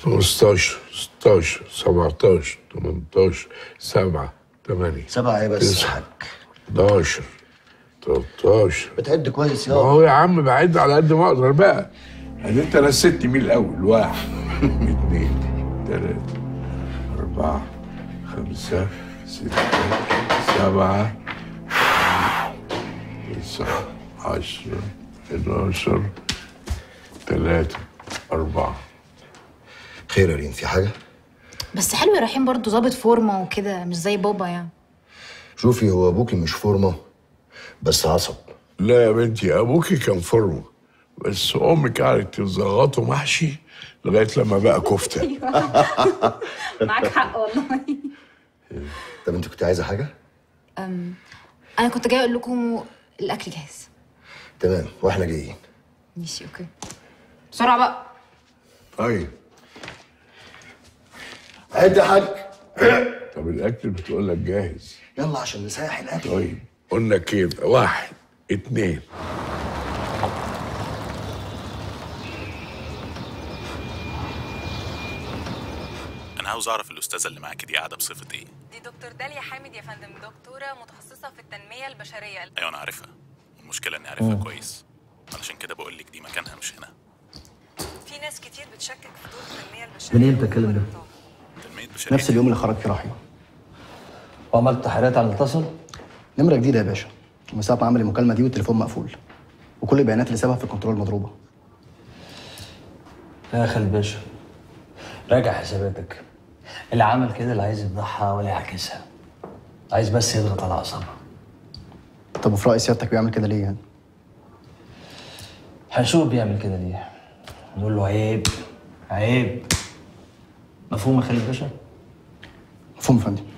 15 16 17 18 7 8 سبعة ايه بس يا تسعة. حاج 11 13 بتعد كويس ما يا هو يا عم بعد على قد ما اقدر بقى يعني انت نسيتني مين الاول واحد اثنين ثلاثة أربعة خمسة ستة سبعة تسعة عشرة 11 ثلاثة أربعة خير يا ريم في حاجة؟ بس حلو يا رحيم برضه ظابط فورمه وكده مش زي بابا يعني شوفي هو ابوكي مش فورمة بس عصب لا يا بنتي أبوكي كان فورمة بس أمك قعدت تزغطه محشي لغاية لما بقى كفتة معاك حق والله طب انت كنت عايزة حاجة؟ انا كنت جاي اقول لكم الاكل جاهز تمام واحنا جايين ماشي اوكي بسرعه بقى طيب عد يا حاج طب الأكل بتقول لك جاهز يلا عشان نسيح الاكل طيب قلنا كده واحد اتنين انا عاوز اعرف الاستاذه اللي معاكي دي قاعده بصفه ايه دي دكتور داليا حامد يا فندم دكتورة متخصصة في التنمية البشرية ايوه انا عارفها المشكله اني عارفها كويس علشان كده بقول لك دي مكانها مش هنا في ناس كتير بتشكك في دور التنمية البشرية من امتى الكلام ده؟ تنميه بشريه نفس اليوم اللي خرج فيه رحيم وعملت تحريات على الاتصل نمرة جديدة يا باشا ومن ساعة ما عمل المكالمة دي والتليفون مقفول وكل البيانات اللي سابها في الكنترول مضروبة يا اخي الباشا راجع حساباتك اللي عمل كده اللي عايز يفضحها ولا يعكسها عايز بس يضغط على اعصابها طب وفي رأي سيادتك بيعمل كده ليه يعني؟ هنشوف بيعمل كده ليه نقول له عيب عيب مفهوم يا خالد الباشا مفهوم يا فندم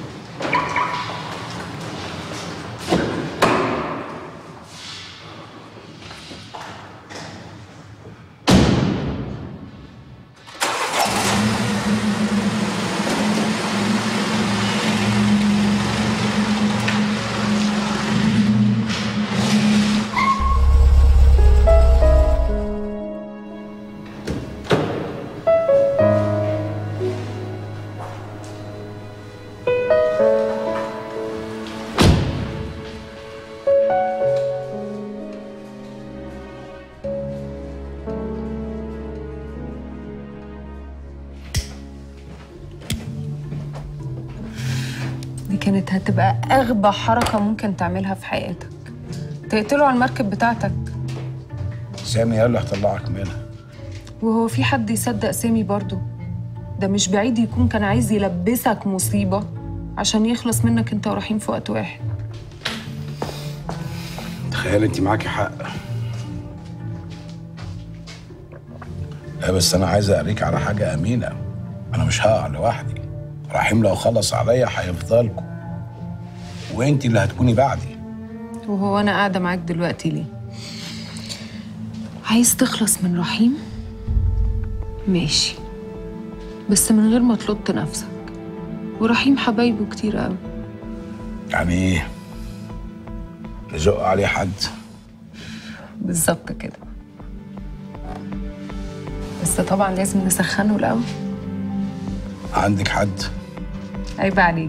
دي كانت هتبقى أغبى حركة ممكن تعملها في حياتك تقتله على المركب بتاعتك سامي قال له هطلعك منها وهو في حد يصدق سامي برضه ده مش بعيد يكون كان عايز يلبسك مصيبة عشان يخلص منك انت ورحيم في وقت واحد تخيل انت معاكي حق لا بس انا عايز اوريك على حاجه امينه انا مش هقع لوحدي رحيم لو خلص عليا هيفضلكوا وانت اللي هتكوني بعدي وهو أنا قاعدة معاك دلوقتي ليه؟ عايز تخلص من رحيم؟ ماشي بس من غير ما تلط نفسك ورحيم حبايبه كتير قوي يعني ايه نزق عليه حد بالظبط كده بس طبعا لازم نسخنه الأول عندك حد عيب عليك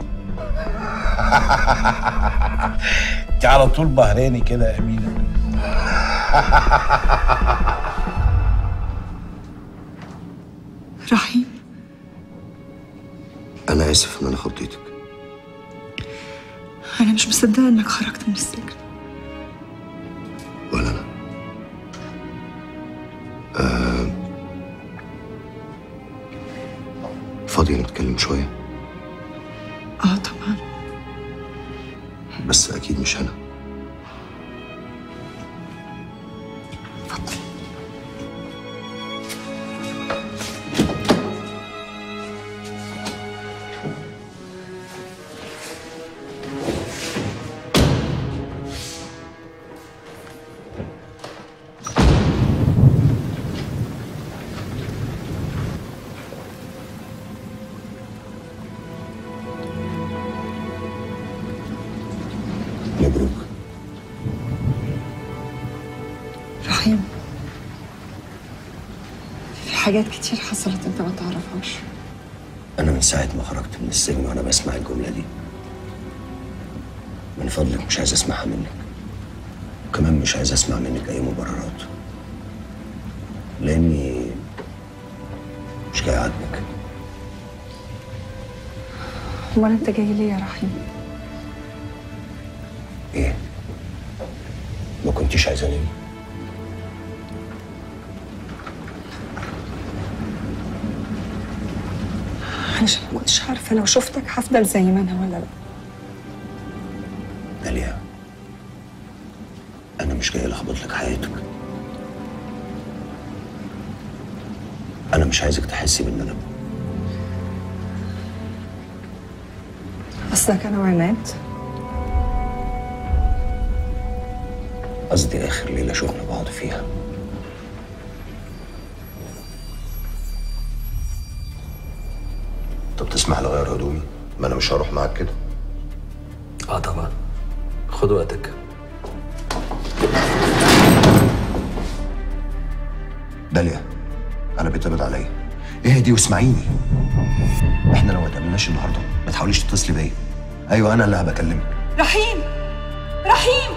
انت على طول بهراني كده يا امينه رحيم انا اسف ان انا خضيتك أنا مش مصدقة إنك خرجت من السجن ولا انا آه فاضية نتكلم شوية آه طبعا بس أكيد مش أنا مبروك حاجات كتير حصلت انت ما تعرفهاش أنا من ساعة ما خرجت من السجن وأنا بسمع الجملة دي من فضلك مش عايز أسمعها منك وكمان مش عايز أسمع منك أي مبررات لأني مش جاي أعاتبك امال انت جاي ليه يا رحيم إيه؟ ما كنتيش عايزاني ليه؟ علشان ما كنتش عارفه لو شفتك هفضل زي ما انا ولا لا داليا أنا مش جاي ألخبط لك حياتك أنا مش عايزك تحسي بالندم قصدك انا وعناد قصدي آخر ليلة شفنا بعض فيها طب تسمح لي أغير هدومي؟ ما أنا مش هروح معاك كده اه طبعا خد وقتك داليا أنا بيتقبض عليا اهدي واسمعيني احنا لو ما اتقابلناش النهارده ما تحاوليش تتصلي بيا ايوه انا اللي هبقى اكلمك رحيم رحيم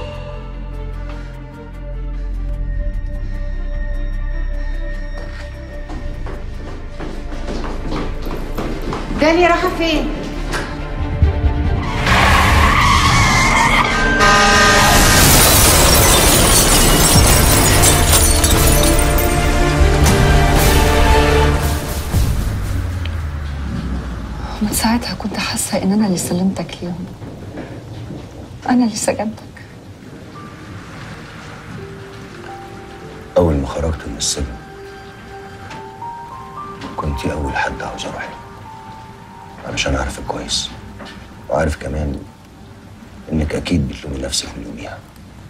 داليا رايحه فين من ساعتها كنت حاسه ان انا اللي سلمتك ليهم انا اللي سجنتك اول ما خرجت من السجن كنت اول حد عاوز اروح له علشان اعرفك كويس وعارف كمان انك اكيد بتلومي نفسك من يوميها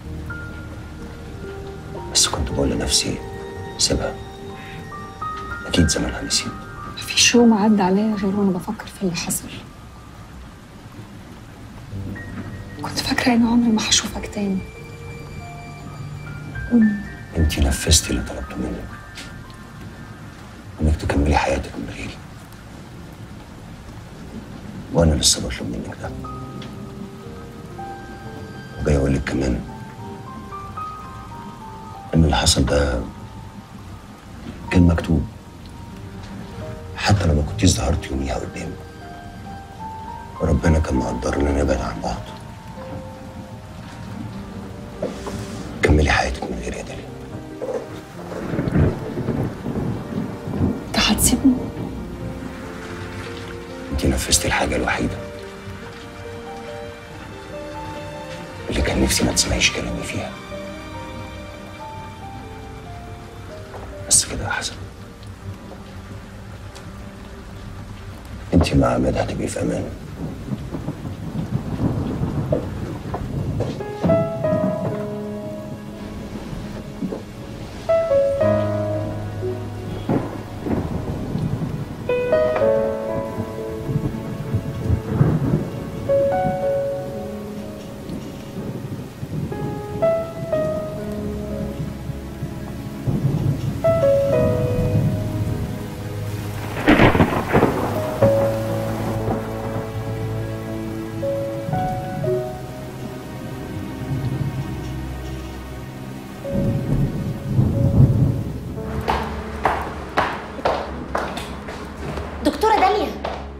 بس كنت بقول لنفسي سيبها اكيد زمانها نسيت مفيش يوم عدى عليا غير وانا بفكر في اللي حصل كنت فاكره ان عمري ما هشوفك تاني انت نفذتي اللي طلبته منك انك تكملي حياتك من غيري وانا لسه بطلب منك ده وجاي اقول لك كمان ان اللي حصل ده كان مكتوب حتى لو ما كنتيش ظهرت يوميها قدامي وربنا كان مقدر اننا نبعد عن بعض كملي حياتك من غير يا داليا انت هتسيبني انت نفذتي الحاجة الوحيدة اللي كان نفسي ما تسمعيش كلامي فيها بس كده يا حسن انت مع عماد هتبقي في امان دكتورة داليا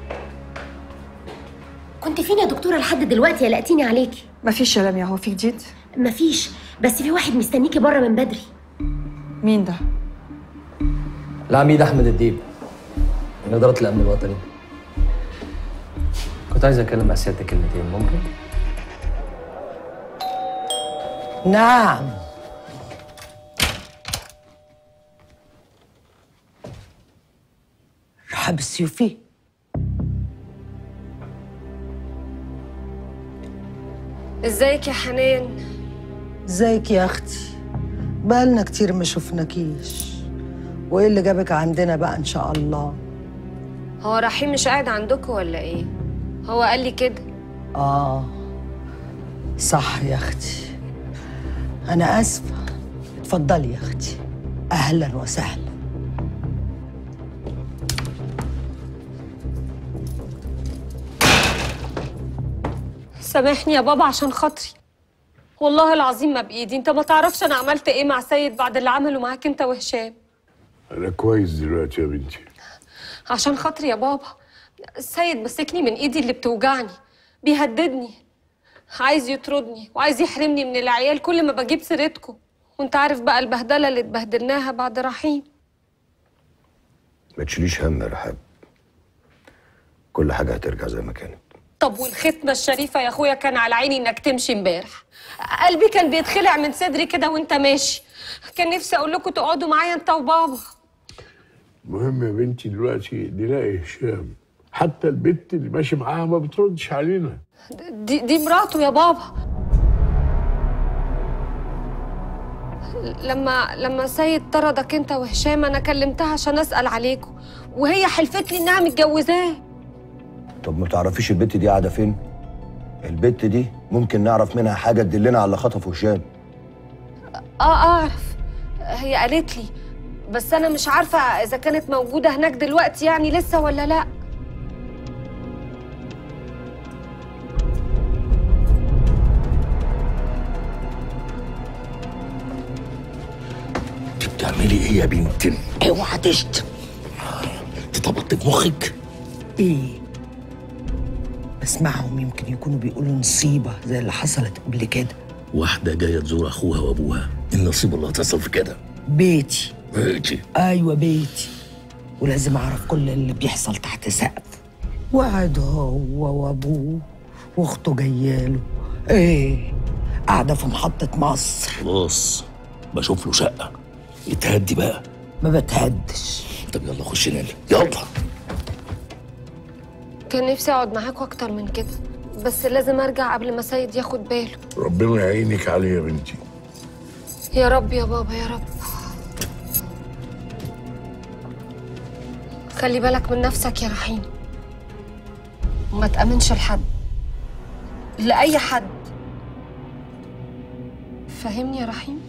كنت فين يا دكتورة لحد دلوقتي يا لقيتيني عليكي مفيش يا لميا هو في جديد مفيش بس في واحد مستنيكي بره من بدري مين ده العميد احمد الديب من اداره الامن الوطني كنت عايز اتكلم مع سيادتك كلمتين ممكن نعم رحب السيوفي ازيك يا حنان ازيك يا اختي بقالنا كتير ما شفناكيش وايه اللي جابك عندنا بقى ان شاء الله هو رحيم مش قاعد عندكم ولا ايه هو قال لي كده اه صح يا اختي انا اسفه اتفضلي يا اختي اهلا وسهلا سامحني يا بابا عشان خاطري والله العظيم ما بايدي انت ما تعرفش انا عملت ايه مع سيد بعد اللي عمله معاك انت وهشام انا كويس دلوقتي يا بنتي عشان خاطري يا بابا السيد مسكني من ايدي اللي بتوجعني بيهددني عايز يطردني وعايز يحرمني من العيال كل ما بجيب سيرتكم وانت عارف بقى البهدله اللي اتبهدلناها بعد رحيم ما تشيليش هم يا رحاب كل حاجه هترجع زي ما كانت طب والختمه الشريفه يا اخويا كان على عيني انك تمشي امبارح قلبي كان بيتخلع من صدري كده وانت ماشي كان نفسي اقول لكم تقعدوا معايا انت وبابا المهم يا بنتي دلوقتي نلاقي هشام حتى البنت اللي ماشي معاها ما بتردش علينا دي, دي مراته يا بابا لما لما سيد طردك انت وهشام انا كلمتها عشان اسال عليكم وهي حلفت لي انها متجوزاه طب ما تعرفيش البت دي قاعده فين البت دي ممكن نعرف منها حاجه تدلنا على اللي خطفه هشام اه اعرف هي قالت لي بس انا مش عارفه اذا كانت موجوده هناك دلوقتي يعني لسه ولا لا انت بتعملي ايه يا بنت اوعى تشتم تطبطي في مخك ايه بسمعهم يمكن يكونوا بيقولوا نصيبة زي اللي حصلت قبل كده واحدة جاية تزور أخوها وأبوها النصيب اللي هتصل في كده بيتي بيتي ايوه بيتي ولازم اعرف كل اللي بيحصل تحت سقف وقعد هو وابوه واخته جاياله ايه قاعده في محطه مصر خلاص بشوف له شقة يتهدي بقى ما بتهدش طب يلا خش نام يلا كان نفسي اقعد معاكوا اكتر من كده بس لازم ارجع قبل ما سيد ياخد باله ربنا يعينك عليه يا بنتي يا رب يا بابا يا رب خلي بالك من نفسك يا رحيم وما تأمنش لحد لأي حد فاهمني يا رحيم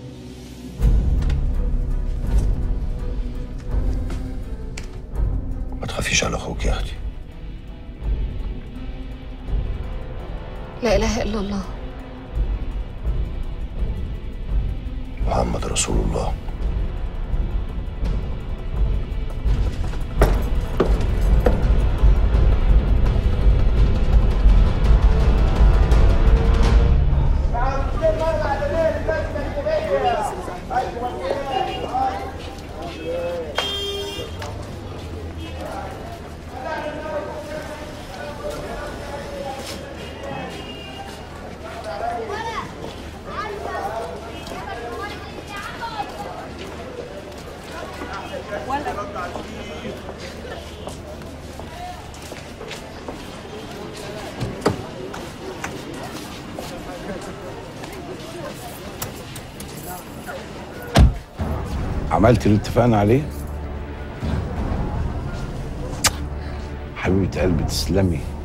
ما تخافيش على اخوك يا اختي لا إله إلا الله محمد رسول الله عملت اللي اتفقنا عليه حبيبة قلبي تسلمي